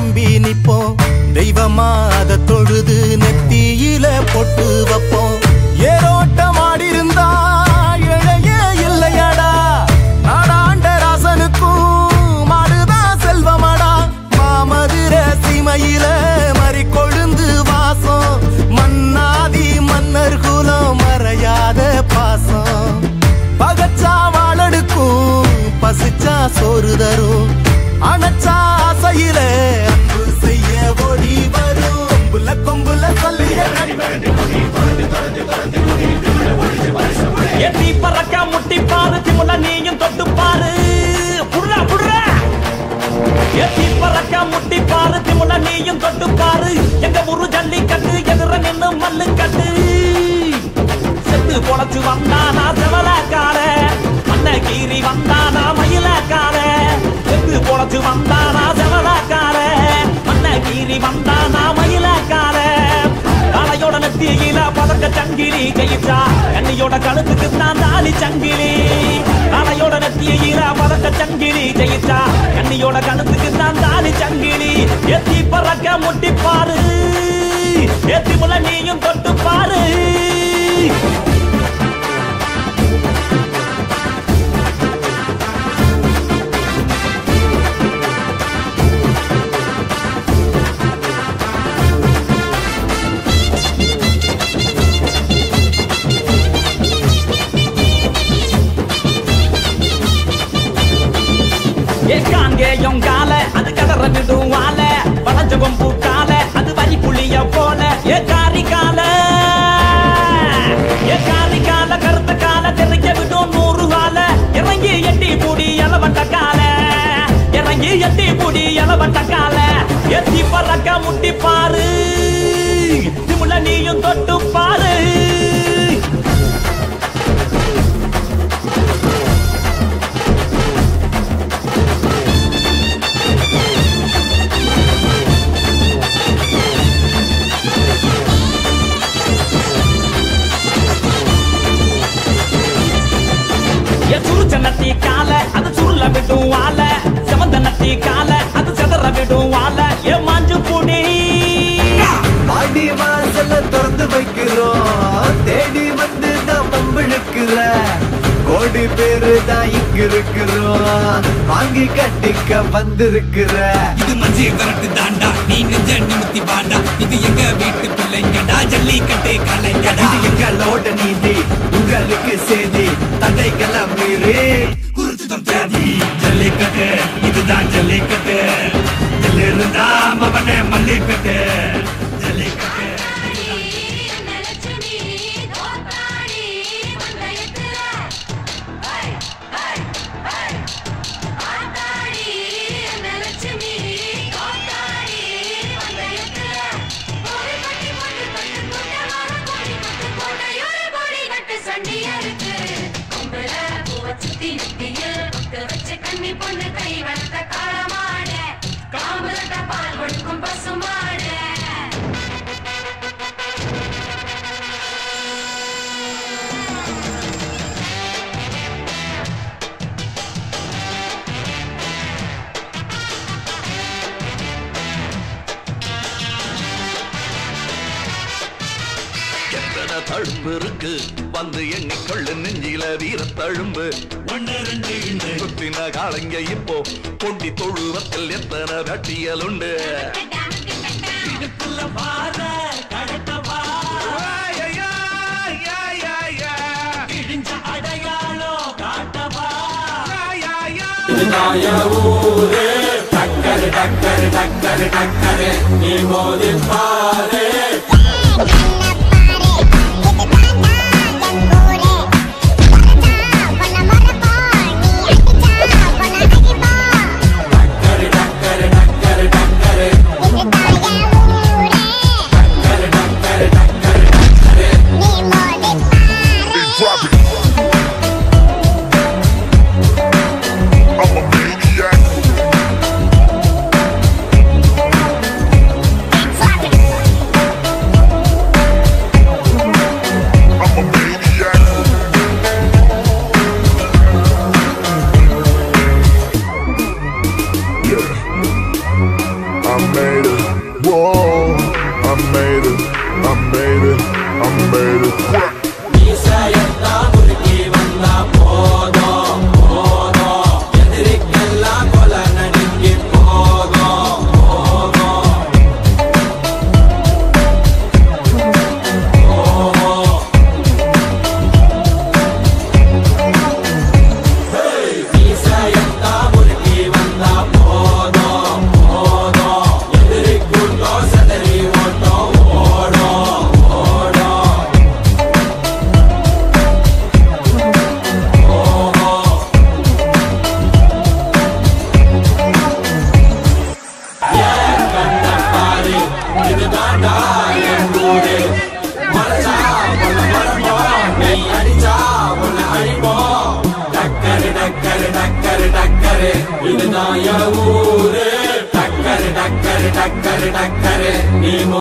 நம்பி நிப்போம் தெய்வமா அத தொழுது நெத்தியில பொட்டு வைப்போம் ஏரோட்டமாடி இருந்தா இழையே இல்லையடா நாடாண்ட ராசனுக்கும் மாடுதான் செல்வமடா மாமதுர சீமையில மறி கொழுந்து வாசம் மன்னாதி மன்னர் குலம் மறையாத பாசம் பகச்சா வாழடுக்கும் பசிச்சா சோறு தரும் அணைச்சா ஆசையில அன்பு செய்ய ஓடி வரும் கொம்புல கொம்புல சொல்லிய எட்டி பறக்க முட்டி பாரு திமுல நீயும் தொட்டு பாரு புடுறா புடுறா எட்டி பறக்க முட்டி பாரு திமுல நீயும் தொட்டு பாரு எங்க ஊரு ஜல்லிக்கட்டு எதிர நின்னு மல்லு கட்டு செத்து பொழைச்சு வந்தானா செவலக்கார மண்ண கீறி வந்தானா மயிலக்கார செத்து பொழைச்சு வந்தானா செவலக்கார மண்ண கீறி வந்தானா மயிலக்கார காளையோட நெத்தியில பதக்க சங்கிலி ஜெயிச்சா கண்ணியோட கழுத்துக்கு தான் தாலி சங்கிலி காளையோட நெத்தியில பதக்க சங்கிலி ஜெயிச்சா கண்ணியோட கழுத்துக்கு தான் தாலி சங்கிலி எத்தி பறக்க முட்டி பாரு எத்தி முல நீயும் தொட்டு பாரு ஏக்காங்கேயும் கால அது கதற விடும் வாழ வளைஞ்ச கொம்பு கால அது வரி புளிய போல ஏ காரி கால ஏ காரி கால கருத்த கால தெறிக்க விடும் நூறு கால இறங்கி எட்டி பூடி இளவட்ட கால இறங்கி எட்டி பூடி இளவட்ட கால எத்தி பறக்க முட்டி பாரு திமுல நீயும் தொட்டு பாரு ஏ சுருச்ச நட்டி கால அது சுருள விடும் வாழ செவந்த நட்டி கால அது செதற விடும் வாழ ஏ மாஞ்சு புடி பாடி வாசல்ல திறந்து வைக்கிறோம் தேடி வந்து தான் பம்பிழுக்கிற கோடி பேரு தான் இங்க இருக்கிறோம் வாங்கி கட்டிக்க வந்திருக்கிற இது மஞ்சி விரட்டு தாண்டா நீ நெஞ்ச நிமித்தி பாண்டா இது எங்க வீட்டு பிள்ளைங்கடா ஜல்லிக்கட்டு கலைஞடா இது எங்களோட நீதி உங்களுக்கு செய்தி தடைகளை மீறி குறிச்சுதம் தேதி ஜல்லிக்கட்டு இதுதான் ஜல்லிக்கட்டு இருந்தா மவனே மல்லிக்கட்டு ஜல்லிக்கட்டு நினைச்சு நீ தோத்தாடி பந்தயத்துல ஆத்தாடி நினைச்சு நீ தோத்தாடி பந்தயத்துல ஒரு கட்டி போட்டு கட்டு கூட்டமான கோடி கட்டு கோட்டையோட கோடி கட்டு சண்டியா இருக்கு கொம்புல பூவ சுத்தி நெத்தியில் முத்து வச்சு கண்ணி பொண்ணு கை வளர்த்த காலமாட காம்புல பால் கொடுக்கும் பசுமாட எத்தனை தழும்பு இருக்கு வந்து எண்ணிக்கொள்ளு நெஞ்சில வீர தழும்பு ஒன்னு ரெண்டு இண்டு குத்தின காலங்க இப்போ கொண்டி தொழுவத்தில் எத்தனை வெட்டியல் உண்டு இதுக்குள்ள பார கடட்டவா கிழிஞ்ச அடையாளம் காட்டவா Drop it. இதுதான்டா என் ஊரு மறைச்சா உன்னை மறப்போம் நீ அடிச்சா உன்னை அழிப்போம் டக்கரு டக்கரு டக்கரு டக்கரு இதுதான் என் ஊரு டக்கரு டக்கரு டக்கரு டக்கரு நீ